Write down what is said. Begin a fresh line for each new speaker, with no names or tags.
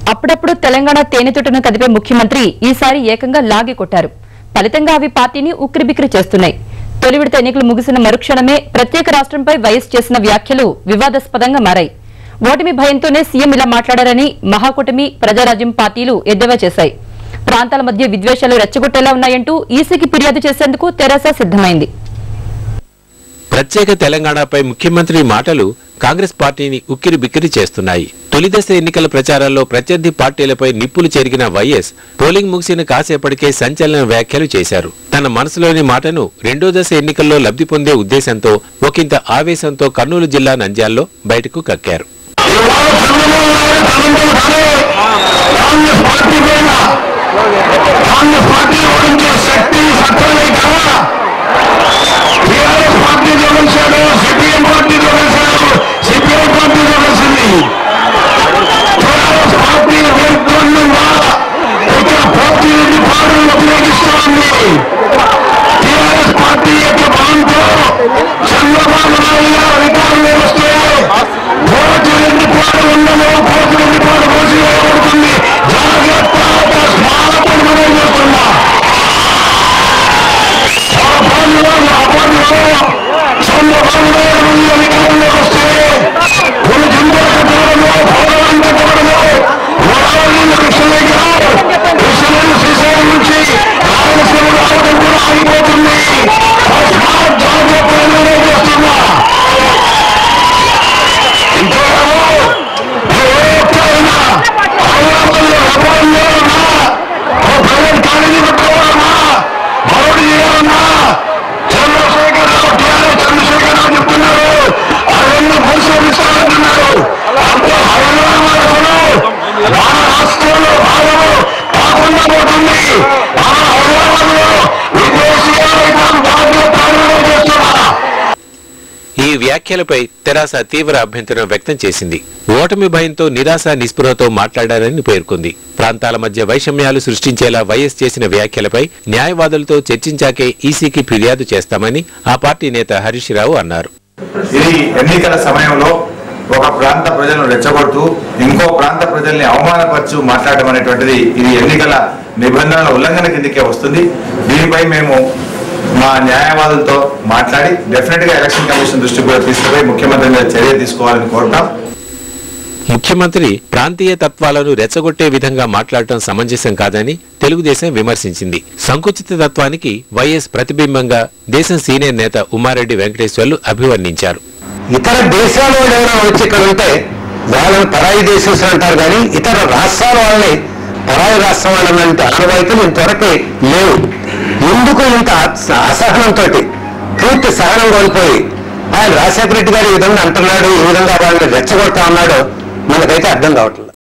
అప్పుడప్పుడు తెలంగాణ తేనెతుటను కదిపే ముఖ్యమంత్రి ఈసారి ఏకంగా లాగి కొట్టారు ఫలితంగా అవి పార్టీని ఉక్కిరిబిక్కిరి చేస్తున్నాయి తొలి విడత ఎన్నికలు ముగిసిన మరుక్షణమే ప్రత్యేక రాష్ట్రంపై వైఎస్ చేసిన వ్యాఖ్యలు వివాదాస్పదంగా మారాయి ఓటమి భయంతోనే సీఎం ఇలా మాట్లాడారని మహాకూటమి ప్రజారాజ్యం పార్టీలు ఎద్దేవా చేశాయి ప్రాంతాల మధ్య విద్వేషాలు రెచ్చగొట్టేలా ఉన్నాయంటూ ఈసీకి ఫిర్యాదు చేసేందుకు తెరాస సిద్దమైంది
ప్రత్యేక తెలంగాణపై ముఖ్యమంత్రి మాటలు కాంగ్రెస్ పార్టీని ఉక్కిరి బిక్కిరి చేస్తున్నాయి తొలిదశ ఎన్నికల ప్రచారాల్లో ప్రత్యర్థి పార్టీలపై నిప్పులు చెరిగిన వైఎస్ పోలింగ్ ముగిసిన కాసేపటికే సంచలన వ్యాఖ్యలు చేశారు తన మనసులోని మాటను రెండో దశ ఎన్నికల్లో లబ్ధి పొందే ఉద్దేశంతో ఒకంత ఆవేశంతో కర్నూలు జిల్లా నంద్యాల్లో బయటకు కక్కారు
కాంగ్రెస్ పార్టీ పైన కాంగ్రెస్ పార్టీ ఓడించే శక్తి సత్వమే కదా టీఆర్ఎస్ పార్టీతో కలిశాడు సిపిఎం పార్టీతో కలిశాడు సిపిఐ పార్టీతో కలిసింది టీఆర్ఎస్ పార్టీ విరుద్ధంగా ఇక్కడ పోటీని పాడులు ఉపయోగిస్తోంది టీఆర్ఎస్ పార్టీ యొక్క బలంతో చంద్రబాబు నాయుడు గారు అధికారంలో వస్తే పోటీ ఎన్నిపాడు ఉండదు పోటీ ఎన్నిపాడు పోటీ వేయబడుతుంది జాగ్రత్త స్మారకం మనం చేస్తున్నా పొరపాటులో అపాటులో చంద్రబాబు నాయుడు నుండి అధికారంలో వస్తే కొన్ని జిందాలో పోరాటం పెట్టడంలో వరాలు కృష్ణయ్య గారు కృష్ణయ్య శ్రీశైలం నుంచి రాయలసీమ రావడం కూడా ఆగిపోతుంది తస్మాత్ జాగ్రత్త నిర్ణయం చేస్తున్నా ఇంకెవరు ఎవరైనా హైదరాబాద్లో రబాల్లో ఉన్నా ఓ ప్రైవేట్ కాలేజీ పెట్టుకోవాలన్నా మరొకటి చేయాలన్నా చంద్రశేఖర్ రావు టీఆర్ఎస్ చంద్రశేఖర్ రావు చెప్తున్నారు అవన్నీ పరిశోధిస్తానంటున్నారు అంటే హైదరాబాద్లో మన రాష్ట్రంలో భాగము కాకుండా పోతుంది ఆ హైదరాబాద్లో విదేశీయాలు బాధ్యత చేస్తున్నా
ఈ వ్యాఖ్యలపై తెరాస తీవ్ర అభ్యంతరం వ్యక్తం చేసింది ఓటమి భయంతో నిరాశ నిస్పృహతో మాట్లాడారని పేర్కొంది ప్రాంతాల మధ్య వైషమ్యాలు సృష్టించేలా వైఎస్ చేసిన వ్యాఖ్యలపై న్యాయవాదులతో చర్చించాకే ఈసీకి ఫిర్యాదు చేస్తామని ఆ పార్టీ నేత హరీష్ రావు అన్నారు
ఇది ఎన్నికల సమయంలో ఒక ప్రాంత ప్రజలను రెచ్చగొడుతూ ఇంకో ప్రాంత ప్రజల్ని అవమానపరచు మాట్లాడడం అనేటువంటిది ఇది ఎన్నికల నిబంధనల ఉల్లంఘన కిందకే వస్తుంది దీనిపై మేము మా న్యాయవాదులతో మాట్లాడి డెఫినెట్ గా ఎలక్షన్ కమిషన్ దృష్టికి కూడా తీసుకుపోయి ముఖ్యమంత్రి మీద చర్య తీసుకోవాలని కోరుతాం
ముఖ్యమంత్రి ప్రాంతీయ తత్వాలను రెచ్చగొట్టే విధంగా మాట్లాడటం సమంజసం కాదని తెలుగుదేశం విమర్శించింది సంకుచిత తత్వానికి వైఎస్ ప్రతిబింబంగా దేశం సీనియర్ నేత ఉమారెడ్డి వెంకటేశ్వర్లు అభివర్ణించారు
ఇతర దేశాల వాళ్ళు ఎవరైనా వచ్చి ఇక్కడ ఉంటే వాళ్ళని పరాయి దేశం అంటారు కానీ ఇతర రాష్ట్రాల వాళ్ళని పరాయి రాష్ట్రం వాళ్ళని అంటే ఆనవాయితీలు ఇంతవరకు లేవు ఎందుకు ఇంత అస- అసహనంతో పూర్తి సహనం కోల్పోయి ఆయన రాజశేఖర రెడ్డి గారు ఈ విధంగా అంటున్నాడు ఈ విధంగా వాళ్ళని రెచ్చగొడతా ఉన్నాడు మనకైతే అర్థం కావట్లేదు